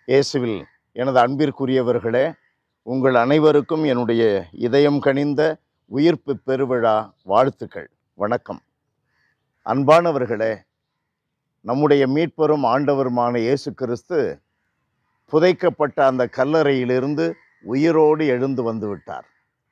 இயேசுவில் எனது அன்பிற்குரியவர்களே உங்கள் அனைவருக்கும் என்னுடைய இதயம் கனிந்த உயிர்ப்பு பெருவிழா வாழ்த்துக்கள் வணக்கம் அன்பானவர்களே நம்முடைய மீட்பெரும் ஆண்டவருமான இயேசு கிறிஸ்து புதைக்கப்பட்ட அந்த கல்லறையிலிருந்து உயிரோடு எழுந்து வந்து விட்டார்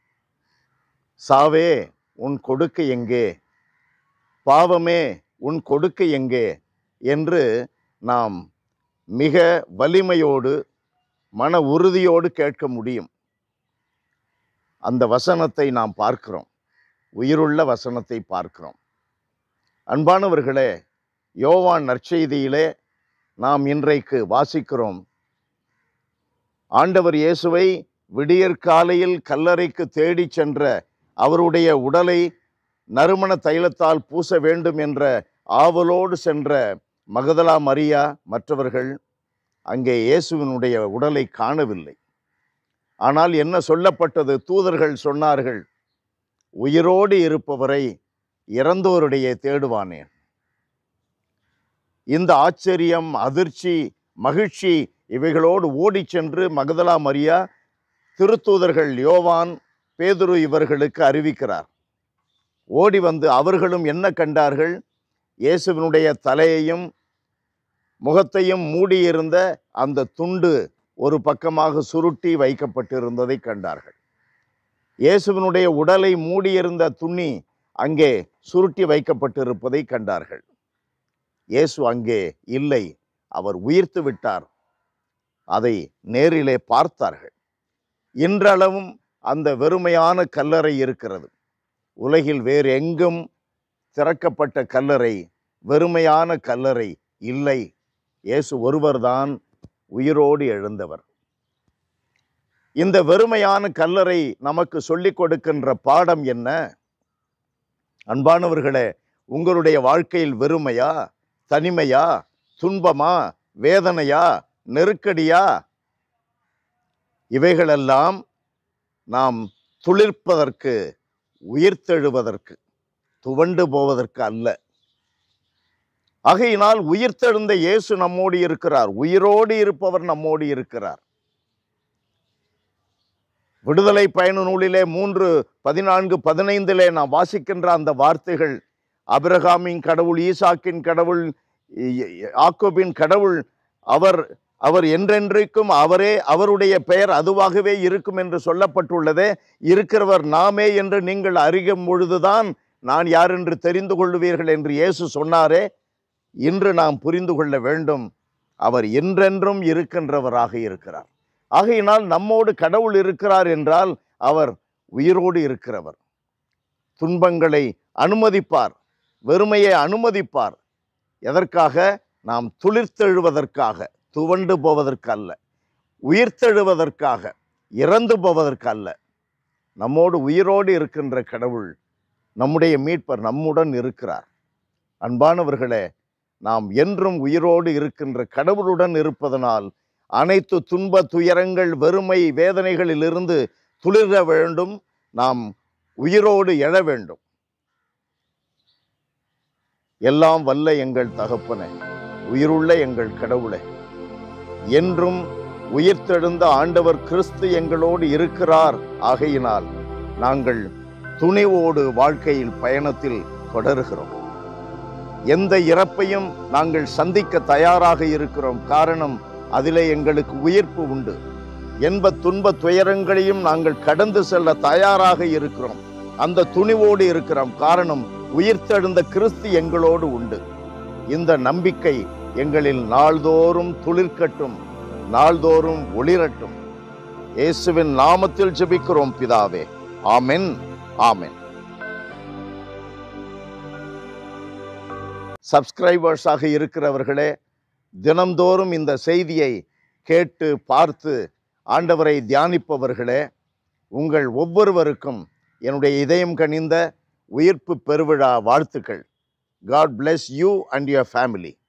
சாவே உன் கொடுக்கு எங்கே பாவமே உன் கொடுக்கு எங்கே என்று நாம் மிக வலிமையோடு மன உறுதியோடு கேட்க முடியும் அந்த வசனத்தை நாம் பார்க்கிறோம் உயிருள்ள வசனத்தை பார்க்கிறோம் அன்பானவர்களே யோவான் நற்செய்தியிலே நாம் இன்றைக்கு வாசிக்கிறோம் ஆண்டவர் இயேசுவை விடியற்காலையில் கல்லறைக்கு தேடிச் சென்ற அவருடைய உடலை நறுமண தைலத்தால் பூச வேண்டும் என்ற ஆவலோடு சென்ற மகதலா மரியா மற்றவர்கள் அங்கே இயேசுவினுடைய உடலை காணவில்லை ஆனால் என்ன சொல்லப்பட்டது தூதர்கள் சொன்னார்கள் உயிரோடு இருப்பவரை இறந்தோருடைய தேடுவானேன் இந்த ஆச்சரியம் அதிர்ச்சி மகிழ்ச்சி இவைகளோடு ஓடிச் சென்று மகதலா மரியா திருத்தூதர்கள் யோவான் பேதுரு இவர்களுக்கு அறிவிக்கிறார் ஓடி வந்து அவர்களும் என்ன கண்டார்கள் இயேசுவினுடைய தலையையும் முகத்தையும் மூடியிருந்த அந்த துண்டு ஒரு பக்கமாக சுருட்டி வைக்கப்பட்டிருந்ததை கண்டார்கள் இயேசுவினுடைய உடலை மூடியிருந்த துணி அங்கே சுருட்டி வைக்கப்பட்டிருப்பதை கண்டார்கள் இயேசு அங்கே இல்லை அவர் உயிர்த்து விட்டார் அதை நேரிலே பார்த்தார்கள் இன்றளவும் அந்த வெறுமையான கல்லறை இருக்கிறது உலகில் வேறு எங்கும் திறக்கப்பட்ட கல்லறை வெறுமையான கல்லறை இல்லை இயேசு ஒருவர்தான் உயிரோடு எழுந்தவர் இந்த வெறுமையான கல்லறை நமக்கு சொல்லிக் கொடுக்கின்ற பாடம் என்ன அன்பானவர்களே உங்களுடைய வாழ்க்கையில் வெறுமையா தனிமையா துன்பமா வேதனையா நெருக்கடியா இவைகளெல்லாம் நாம் துளிர்ப்பதற்கு உயிர்த்தெழுவதற்கு துவண்டு போவதற்கு அல்ல ஆகையினால் உயிர்த்தெழுந்த இயேசு நம்மோடு இருக்கிறார் உயிரோடு இருப்பவர் நம்மோடு இருக்கிறார் விடுதலை பயண நூலிலே மூன்று பதினான்கு பதினைந்திலே நாம் வாசிக்கின்ற அந்த வார்த்தைகள் அபிரகாமின் கடவுள் ஈசாக்கின் கடவுள் ஆக்கோபின் கடவுள் அவர் அவர் என்றென்றைக்கும் அவரே அவருடைய பெயர் அதுவாகவே இருக்கும் என்று சொல்லப்பட்டுள்ளதே இருக்கிறவர் நாமே என்று நீங்கள் அறியும் பொழுதுதான் நான் யார் என்று தெரிந்து கொள்ளுவீர்கள் என்று இயேசு சொன்னாரே இன்று நாம் புரிந்து கொள்ள வேண்டும் அவர் என்றென்றும் இருக்கின்றவராக இருக்கிறார் ஆகையினால் நம்மோடு கடவுள் இருக்கிறார் என்றால் அவர் உயிரோடு இருக்கிறவர் துன்பங்களை அனுமதிப்பார் வெறுமையை அனுமதிப்பார் எதற்காக நாம் துளிர்த்தெழுவதற்காக துவண்டு போவதற்கு அல்ல உயிர்த்தெழுவதற்காக இறந்து போவதற்கு அல்ல நம்மோடு உயிரோடு இருக்கின்ற கடவுள் நம்முடைய மீட்பர் நம்முடன் இருக்கிறார் அன்பானவர்களே நாம் என்றும் உயிரோடு இருக்கின்ற கடவுளுடன் இருப்பதனால் அனைத்து துன்ப துயரங்கள் வெறுமை வேதனைகளிலிருந்து துளிர வேண்டும் நாம் உயிரோடு எழ வேண்டும் எல்லாம் வல்ல எங்கள் தகப்பனே உயிருள்ள எங்கள் கடவுளே என்றும் உயிர்த்தெழுந்த ஆண்டவர் கிறிஸ்து எங்களோடு இருக்கிறார் ஆகையினால் நாங்கள் துணிவோடு வாழ்க்கையில் பயணத்தில் தொடருகிறோம் எந்த இறப்பையும் நாங்கள் சந்திக்க தயாராக இருக்கிறோம் காரணம் அதிலே எங்களுக்கு உயிர்ப்பு உண்டு என்ப துன்ப துயரங்களையும் நாங்கள் கடந்து செல்ல தயாராக இருக்கிறோம் அந்த துணிவோடு இருக்கிறோம் காரணம் உயிர்த்தெழுந்த கிறிஸ்து எங்களோடு உண்டு இந்த நம்பிக்கை எங்களில் நாள்தோறும் துளிர்க்கட்டும் நாள்தோறும் ஒளிரட்டும் இயேசுவின் நாமத்தில் ஜெபிக்கிறோம் பிதாவே ஆமென் ஆமென் சப்ஸ்கிரைபர்ஸாக இருக்கிறவர்களே தினம்தோறும் இந்த செய்தியை கேட்டு பார்த்து ஆண்டவரை தியானிப்பவர்களே உங்கள் ஒவ்வொருவருக்கும் என்னுடைய இதயம் கனிந்த உயிர்ப்பு பெருவிழா வாழ்த்துக்கள் God bless you and your family